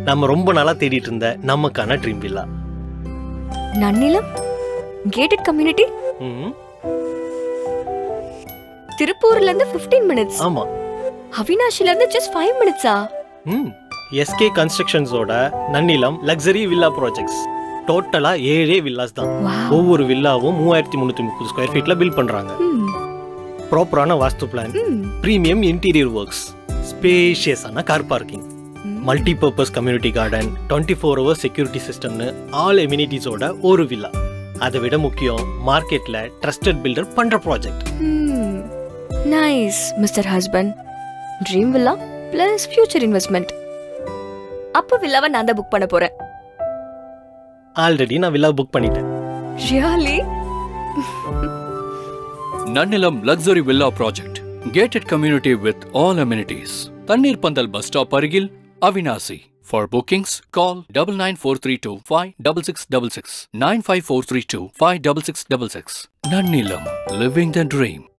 நம்ம ரொம்ப நாளா தேடிட்டு இருந்த நமக்கான dream villa Nannilam gated community ம் திருப்பூர்ல இருந்து 15 மினிட்ஸ் ஆமா அவினாஷில இருந்து ஜஸ்ட் ஃபைவ் மினிட்ஸா ம் எஸ்கே கன்ஸ்ட்ரக்ஷன்ஸோட நன்னிலம் லக்ஸரி வில்லா ப்ராஜெக்ட்ஸ் டோட்டலா ஏழே வில்லாஸ் தான் ஒவ்வொரு வில்லாவும் மூவாயிரத்தி முந்நூற்றி முப்பது ஸ்கொயர் ஃபீட்ல பில்ட் பண்றாங்க ப்ராப்பரான vastu plan premium interior works ஸ்பேஷியஸான car parking multi purpose community garden twenty four hours security சிஸ்டம்னு ஆல் எம்யூனிட்டிஸோட ஒரு வில்லா அதை விட முக்கியம் மார்க்கெட்ல ட்ரஸ்டட் பில்டர் பண்ற project nice mister husband dream villa plus future investment அப்போ வில்லாவை நான் தான் புக் பண்ண போறேன் ஆல்ரெடி நான் வில்லா புக் பண்ணிட்டேன் really Nannilam Luxury Villa Project. Gated community with all amenities. Tannir Pandal bus stop அருகில் Avinashi For bookings, call double nine four three two five double six double six nine five four three two five double six double six. Nannilam, living the dream.